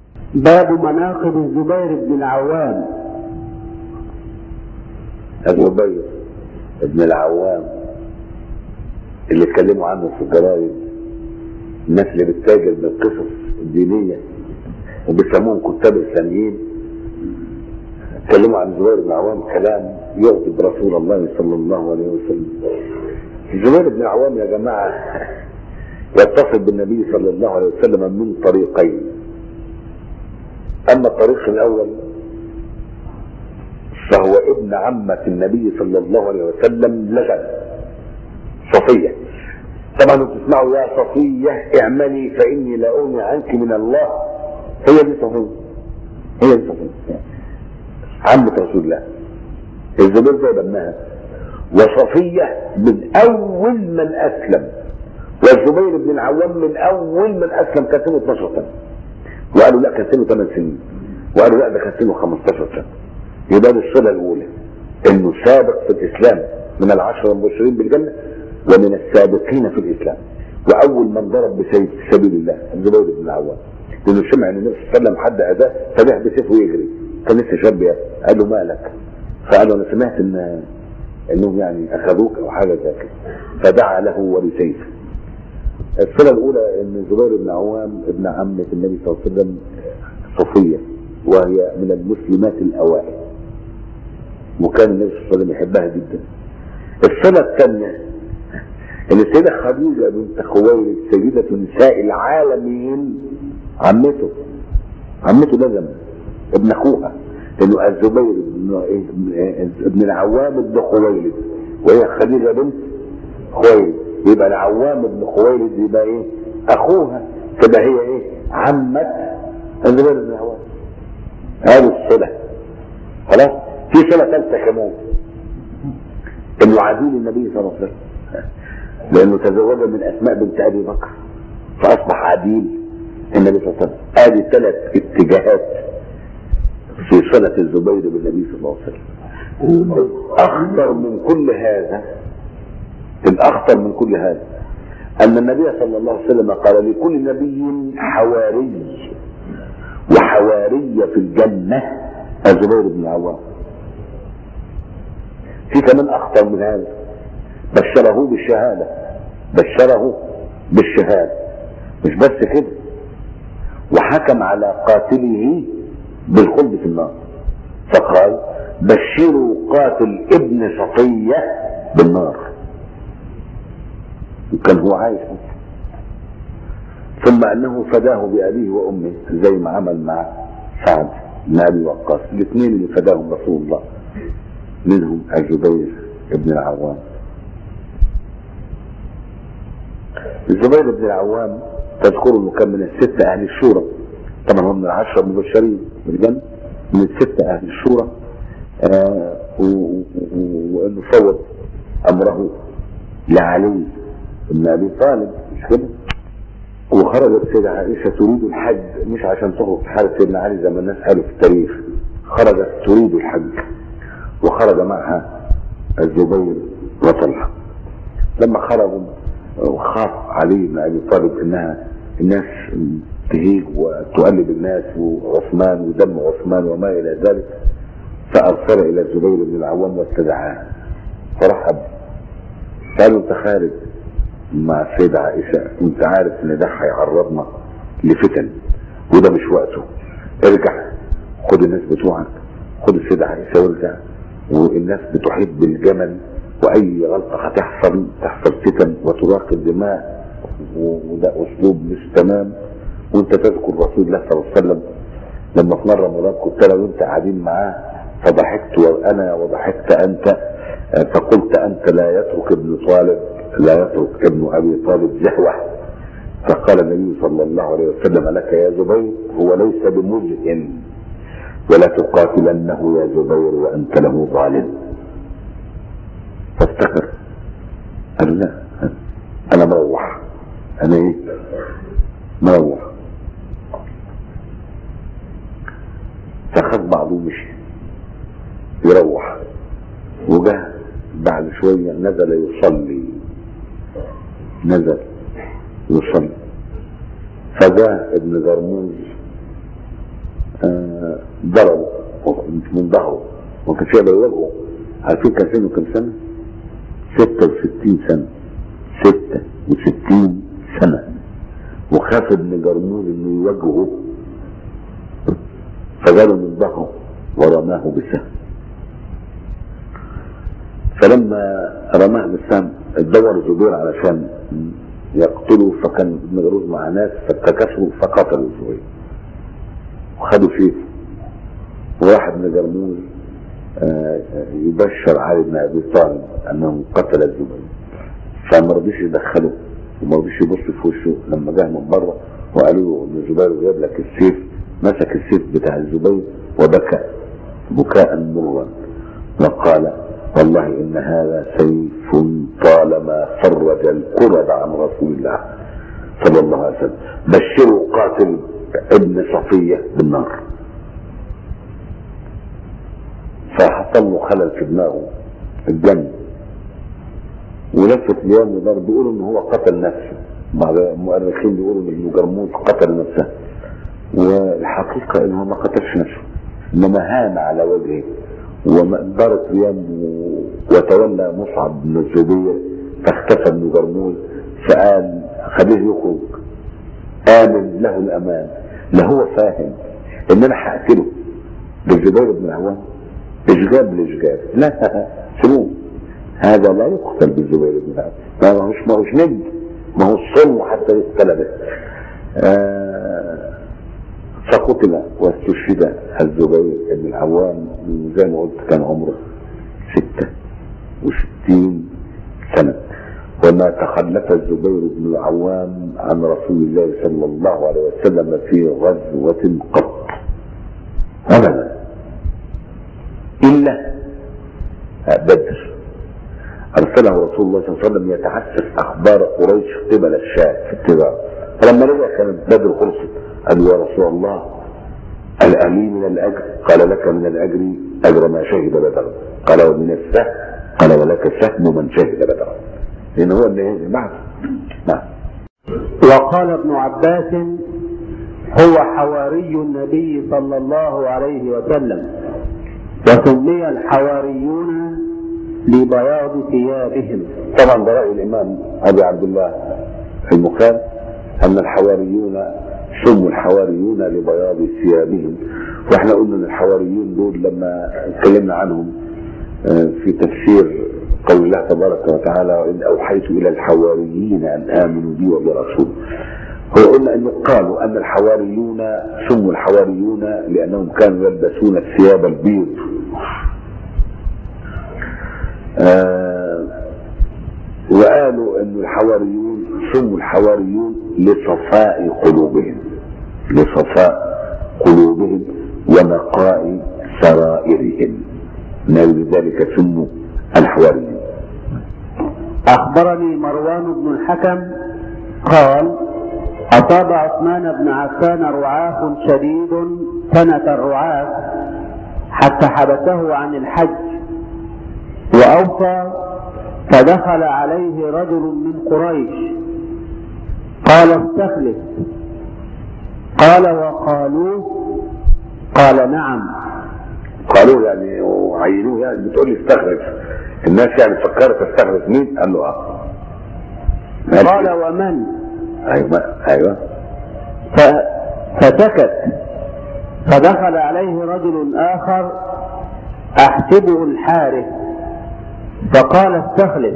باب مناقب الزبير بن العوام الزبير ابن العوام اللي اتكلموا عنه في الجرايد الناس اللي بتتاجر بالقصص الدينيه وبيسموهم كتاب اسلاميين اتكلموا عن الزبير بن العوام كلام يغضب رسول الله صلى الله عليه وسلم الزبير بن العوام يا جماعه يتصل بالنبي صلى الله عليه وسلم من طريقين اما الطريق الاول فهو ابن عمة النبي صلى الله عليه وسلم لغد صفية طبعا بتسمعوا يا صفية اعملي فإني لا أغني عنك من الله هي دي صفية هي دي صفية عمة رسول الله الزبير زي ابنها وصفية من أول من أسلم والزبير بن العوام من أول من أسلم كان سنه 12 سنة وقالوا لا كان سنه 8 سنين وقالوا لا ده كان سنه 15 سنة يبقى دي الصلة الأولى إنه سابق في الإسلام من العشرة المبشرين بالجنة ومن السابقين في الإسلام وأول من ضرب بسيف في سبيل الله الزبير بن العوام لأنه سمع إن النبي صلى الله عليه وسلم حد أذاه فجاه بسيفه يجري كان لسه شاب يعني قال له مالك فقال له أنا سمعت إن إنهم يعني أخذوك أو حاجة زي كده فدعا له ولسيفه الصلة الأولى إن الزبير بن عوام ابن عمة النبي صلى الله عليه وسلم صفية وهي من المسلمات الأوائل وكان النبي صلى الله عليه وسلم يحبها جدا الصلة الثانية ان السيدة خديجة بنت خويلد سيدة نساء العالمين عمته عمته لازم ابن اخوها لانه الزبير بن ابن العوام بن خويلد وهي خديجة بنت خويلد يبقى العوام بن خويلد يبقى ايه اخوها تبقى هي ايه عمة الزبير بن العوام هذه الصلة خلاص في صلة ثالثة كمان انه عديل النبي صلى الله عليه وسلم لانه تزوج من اسماء بنت ابي بكر فاصبح عديل النبي صلى الله عليه وسلم ادي ثلاث اتجاهات في صلة الزبير بالنبي صلى الله عليه وسلم اخطر من كل هذا الاخطر من كل هذا ان النبي صلى الله عليه وسلم قال لكل نبي حواري وحواري في الجنة الزبير بن العوام في كمان اخطر من هذا بشره بالشهاده بشره بالشهاده مش بس كده وحكم على قاتله بالخلد في النار فقال بشروا قاتل ابن صفيه بالنار وكان هو عايش ثم انه فداه بابيه وامه زي ما عمل مع سعد بن ابي وقاص الاثنين اللي فداهم رسول الله منهم الزبير بن العوام الزبير بن العوام تذكر انه كان من الستة اهل الشورى طبعا هو من العشرة المبشرين بالجنة من الستة اهل الشورى آه وانه فوض امره لعلي بن ابي طالب مش كده وخرجت سيدة عائشة تريد الحج مش عشان تخرج في حالة سيدنا علي زي ما الناس قالوا في التاريخ خرجت تريد الحج وخرج معها الزبير وطلحه لما خرجوا وخاف علي بن ابي طالب انها الناس تهيج وتقلب الناس وعثمان ودم عثمان وما الى ذلك فارسل الى الزبير بن العوام واستدعاه فرحب قالوا انت خارج مع السيدة عائشة وانت عارف ان ده هيعرضنا لفتن وده مش وقته ارجع خد الناس بتوعك خد السيدة عائشة وارجع والناس بتحب بالجمل واي غلطه هتحصل تحصل فتن وتراق الدماء وده اسلوب مش تمام وانت تذكر رسول الله صلى الله عليه وسلم لما في مره مرات كنت انا وانت قاعدين معاه فضحكت وانا وضحكت انت فقلت انت لا يترك ابن طالب لا يترك ابن ابي طالب زهوه فقال النبي صلى الله عليه وسلم لك يا زبير هو ليس بمزهن ولا تقاتلنه يا زبير وانت له ظالم فافتكر قال لا انا مروح انا ايه مروح فخد بعضه ومشي يروح وجاء بعد شوية نزل يصلي نزل يصلي فجاء ابن جرموز آه، ضربه من ظهره وما كانش يقدر يواجهه عارفين كان سنه كام سنة؟ 66 سنة 66 سنة وخاف ابن جرمون انه يواجهه فجاله من ظهره ورماه بسهم فلما رماه بالسهم ادور الزبير علشان يقتله فكان ابن جرمون مع ناس فاتكسروا فقتلوا الزبير وخدوا سيف وواحد من جرمون آه، يبشر علي بن ابي طالب انه قتل الزبير فما رضيش يدخله وما رضيش يبص في وشه لما جه من بره وقالوا له ان الزبير جاب لك السيف مسك السيف بتاع الزبير وبكى بكاء مرا وقال والله ان هذا سيف طالما فرج الكرب عن رسول الله صلى الله عليه وسلم بشروا قاتل ابن صفيه بالنار فحصل له خلل في دماغه الجن ولفت ليام ودار بيقولوا ان هو قتل نفسه بعض المؤرخين بيقولوا ان ابن جرموز قتل نفسه والحقيقه ان هو ما قتلش نفسه انما هان على وجهه ودارت ايام وتولى مصعب بن الزبير فاختفى ابن جرموز فقال خليه يخرج امن له الامان لا هو فاهم ان انا هقتله بالزبير بن العوام اشجاب لاشجاب لا سموه هذا لا يقتل بالزبير بن العوام ما هوش ما هوش ند ما هو الصلم حتى يقتل به آه فقتل واستشهد الزبير بن العوام زي ما قلت كان عمره ستة وستين سنة وما تخلف الزبير بن العوام عن رسول الله صلى الله عليه وسلم في غزوة قط أبدا إلا بدر أرسله رسول الله صلى الله عليه وسلم يتحسس أخبار قريش قبل الشام في التجارة فلما رجع كانت بدر خلصت قال يا رسول الله الأمي من الأجر قال لك من الأجر أجر ما شهد بدر قال ومن السهم قال ولك سهم من شهد بدر لأن هو اللي بعد نعم وقال ابن عباس هو حواري النبي صلى الله عليه وسلم وسمي الحواريون لبياض ثيابهم طبعا ده رأي الإمام أبي عبد الله البخاري أن الحواريون سموا الحواريون لبياض ثيابهم واحنا قلنا ان الحواريون دول لما اتكلمنا عنهم آه، في تفسير قول الله تبارك وتعالى وإذ أوحيت إلى الحواريين أن آمنوا بي وبرسولي هو قلنا أنه قالوا أن الحواريون سموا الحواريون لأنهم كانوا يلبسون الثياب البيض آه وقالوا أن الحواريون سموا الحواريون لصفاء قلوبهم لصفاء قلوبهم ونقاء سرائرهم من ذلك سموا الحواريون أخبرني مروان بن الحكم قال أصاب عثمان بن عفان رعاف شديد سنة الرعاف حتى حبسه عن الحج وأوصى فدخل عليه رجل من قريش قال استخلف قال وقالوه قال نعم قالوا يعني وعينوه يعني بتقول لي استخرج الناس يعني فكرت استخرج مين؟ قال له اه قال ومن ايوه ايوه ف- فسكت فدخل عليه رجل آخر أحسبه الحارث فقال استخلف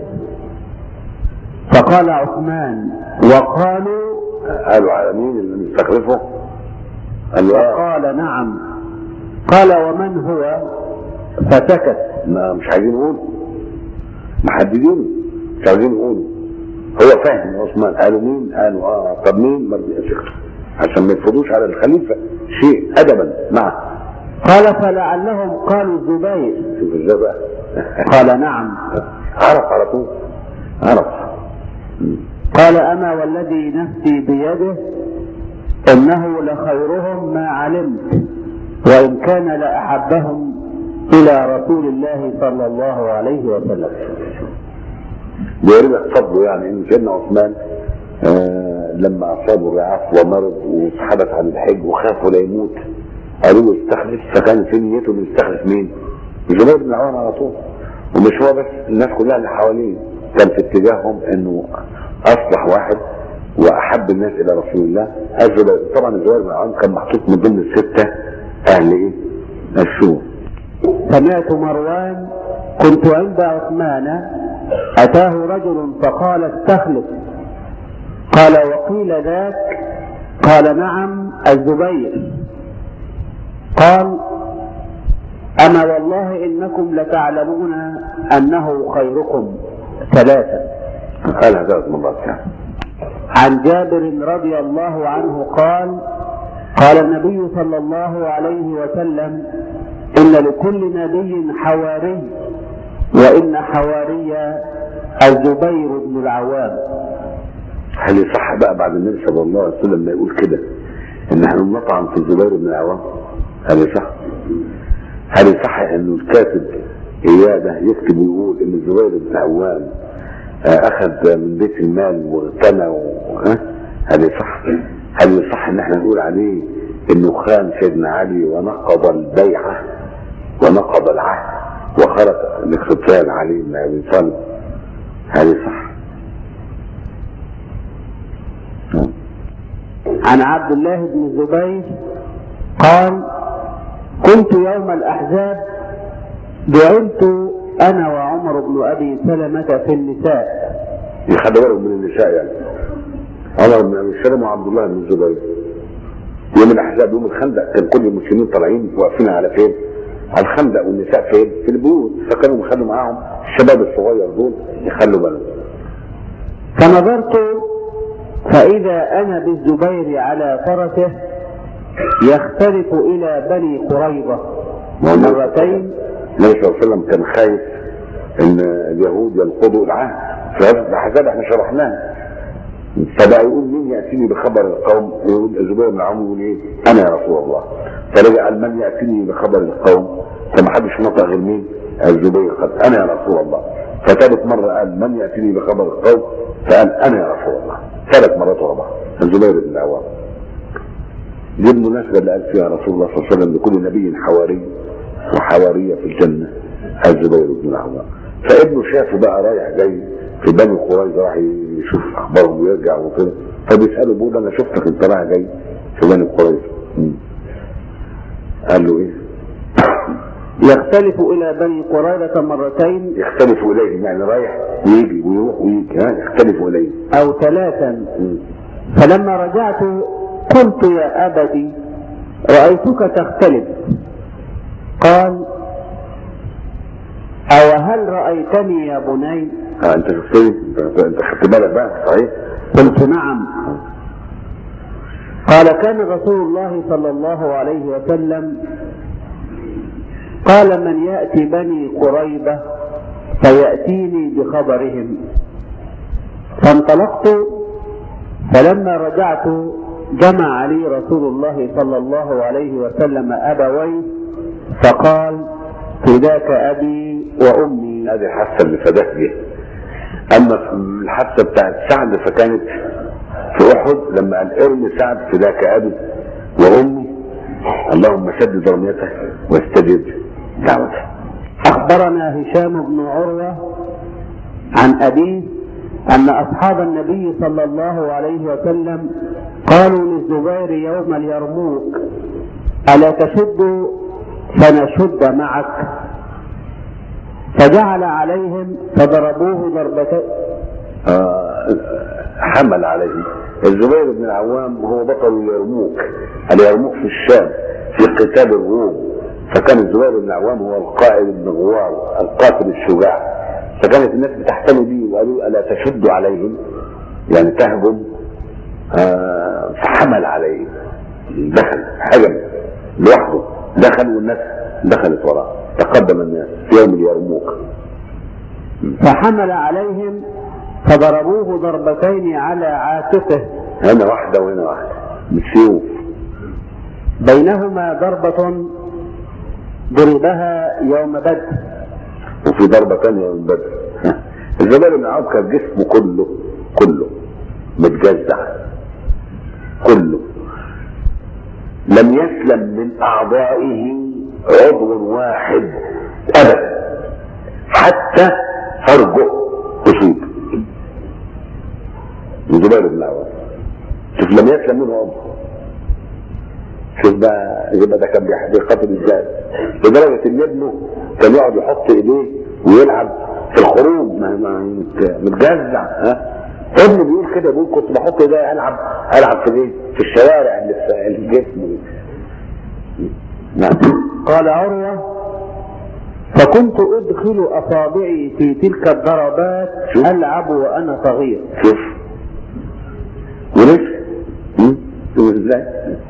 فقال عثمان وقالوا قالوا على مين اللي مستخلفه؟ قال له اه قال نعم قال ومن هو فسكت ما مش عايزين نقول محددين مش عايزين نقول هو فاهم عثمان قالوا مين؟ قالوا اه طب مين؟ ما رضيش يسكتوا عشان ما يفرضوش على الخليفه شيء ادبا معه قال فلعلهم قالوا الزبير شوف ازاي بقى قال نعم عرف على طول عرف قال أما والذي نفسي بيده إنه لخيرهم ما علمت وإن كان لأحبهم إلى رسول الله صلى الله عليه وسلم بيقول لك فضله يعني ان سيدنا عثمان آه لما اصابه الرعاف ومرض واتحبس عن الحج وخافوا لا يموت قالوا له استخلف فكان في نيته انه يستخلف مين؟ الزبير بن العوام على طول ومش هو بس الناس كلها اللي حواليه كان في اتجاههم انه اصلح واحد واحب الناس الى رسول الله الزبير طبعا الزبير بن العوام كان محطوط من ضمن السته اهل ايه؟ السوء سمعت مروان كنت عند عثمان أتاه رجل فقال استخلف قال وقيل ذاك قال نعم الزبير قال أما والله إنكم لتعلمون أنه خيركم ثلاثة قالها ثلاث مرات يعني عن جابر رضي الله عنه قال قال النبي صلى الله عليه وسلم إن لكل نبي حواري وإن حواري الزبير بن العوام هل يصح بقى بعد النبي صلى الله عليه وسلم ما يقول كده ان احنا نطعن في الزبير بن العوام هل يصح؟ هل يصح انه الكاتب اياده يكتب ويقول ان الزبير بن العوام آه، اخذ من بيت المال واغتنى و- ها؟ هل يصح؟ هل يصح ان احنا نقول عليه انه خان سيدنا علي ونقض البيعه ونقض العهد وخرق الاقتتال علي بن ابي طالب هل يصح؟ عن عبد الله بن الزبير قال كنت يوم الأحزاب دعمت أنا وعمر بن أبي سلمة في النساء يخلي بالهم من النساء يعني عمر بن ابي سلمه وعبد الله بن الزبير يوم الاحزاب يوم الخندق كان كل المسلمين طالعين واقفين على فين؟ على الخندق والنساء فين؟ في البيوت فكانوا يخلوا معاهم الشباب الصغير دول يخلوا بالهم فنظرت فإذا أنا بالزبير على فرسه يختلف إلى بني قريظة مرتين النبي صلى الله عليه وسلم كان خايف ان اليهود ينقضوا العهد في غزوه الاحزاب احنا شرحناها فبقى يقول مين ياتيني بخبر القوم يقول الزبير بن عمرو يقول ايه؟ انا يا رسول الله فرجع قال من ياتيني بخبر القوم فما حدش نطق غير مين؟ الزبير قال انا يا رسول الله فثالث مره قال من ياتيني بخبر القوم فقال انا يا رسول الله ثلاث مرات ورا بعض الزبير بن العوام دي المناسبه اللي قال فيها رسول الله صلى الله عليه وسلم لكل نبي حواري وحواريه في الجنه الزبير بن العوام فابنه شافه بقى رايح جاي في بني قريظه راح يشوف اخبارهم ويرجع وكده فبيساله بيقول انا شفتك انت رايح جاي في بني قريظه مم. قال له ايه؟ يختلف إلى بني قريظة مرتين يختلف اليه يعني رايح ويجي ويروح ويجي ها يختلف اليه أو ثلاثا مم. فلما رجعت قلت يا أبتي رأيتك تختلف قال أو هل رأيتني يا بني ها انت شفتني انت انت خدت بالك بقى صحيح؟ قلت نعم قال كان رسول الله صلى الله عليه وسلم قال من يأتي بني قريبة فيأتيني بخبرهم فانطلقت فلما رجعت جمع لي رسول الله صلى الله عليه وسلم أبويه فقال فداك أبي وأمي هذه الحادثه اللي فداك بيها اما في الحادثه بتاعت سعد فكانت في احد لما قال ارمي سعد فداك ابي وامي اللهم سدد رميته واستجب دعوته أخبرنا هشام بن عروة عن أبيه أن أصحاب النبي صلى الله عليه وسلم قالوا للزبير يوم اليرموك ألا تشد فنشد معك فجعل عليهم فضربوه ضربتين آه، حمل عليه الزبير بن العوام هو بطل اليرموك اليرموك في الشام في قتال الروم فكان الزبير بن العوام هو القائد بن غوار القاتل الشجاع فكانت الناس بتحتمي به وقالوا الا تشد عليهم يعني تهجم آه، فحمل عليه دخل هجم لوحده دخل والناس دخلت وراه تقدم الناس في يوم اليرموك فحمل عليهم فضربوه ضربتين على عاتقه هنا واحده وهنا واحده بالسيوف بينهما ضربة ضربها يوم بدر وفي ضربة تانية من بدر الزبير بن عوف كان جسمه كله كله متجزع كله لم يسلم من اعضائه عضو واحد ابدا حتى فرجه اصيب الزبير بن العوام شوف لم يسلم منه عضو شوف بقى يبقى ده كان بيقاتل ازاي لدرجه ان ابنه كان يقعد يحط ايديه ويلعب في الخروج ما ما متجزع ها ابنه بيقول كده بيقول كنت بحط ايديا العب العب في ايه؟ في الشوارع اللي في اللي في جسمي نعم قال عروة فكنت أدخل أصابعي في تلك الضربات شوف. ألعب وأنا صغير شوف ولسه هم؟ شوف ازاي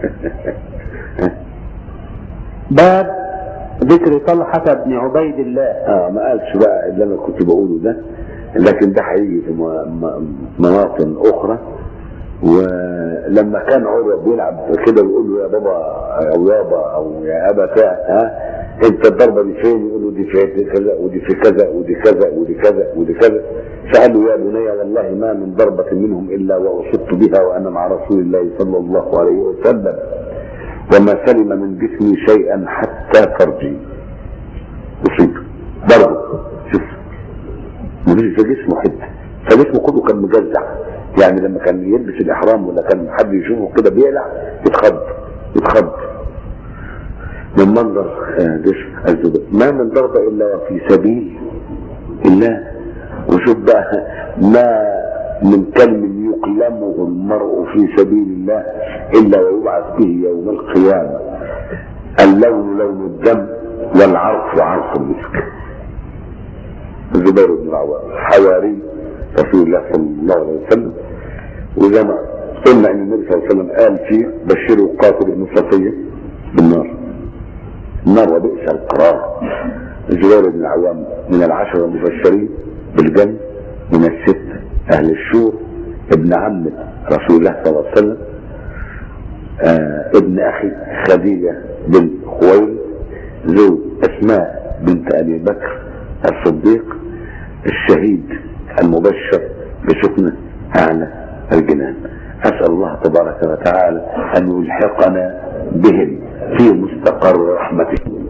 باب ذكر طلحة بن عبيد الله اه ما قالش بقى اللي انا كنت بقوله ده لكن ده هيجي في م- م- مواطن اخرى ولما كان عروه بيلعب كده بيقول له يا بابا او يابا او يا ابا بتاع ها انت الضربه دي فين؟ يقول له دي في كذا ودي في كذا ودي كذا ودي كذا ودي كذا فقال له يا بني والله ما من ضربه منهم الا واصبت بها وانا مع رسول الله صلى الله عليه وسلم وما سلم من جسمي شيئا حتى فرجي اصيب برضه شوف مفيش في جسمه حته فجسمه كله كان مجزع يعني لما كان يلبس الاحرام ولا كان حد يشوفه كده بيقلع يتخض يتخض من منظر آه، جسم الزبير ما من ضربه الا في سبيل الله وشوف بقى ما من كلم يقلمه المرء في سبيل الله الا ويبعث به يوم القيامه اللون لون الدم والعرف عرف المسك الزبير بن العوام حواري رسول الله صلى الله عليه وسلم وزي ما قلنا ان النبي صلى الله عليه وسلم قال فيه بشروا قاتل ابن صفيه بالنار النار وبئس القرار الزبير بن العوام من العشرة المبشرين بالجنة من الستة أهل الشور ابن عمة رسول الله صلى الله عليه وسلم آه ابن أخي خديجة بنت خويلد زوج أسماء بنت أبي بكر الصديق الشهيد المبشر بسكنة أعلى الجنان أسأل الله تبارك وتعالى أن يلحقنا بهم في مستقر رحمته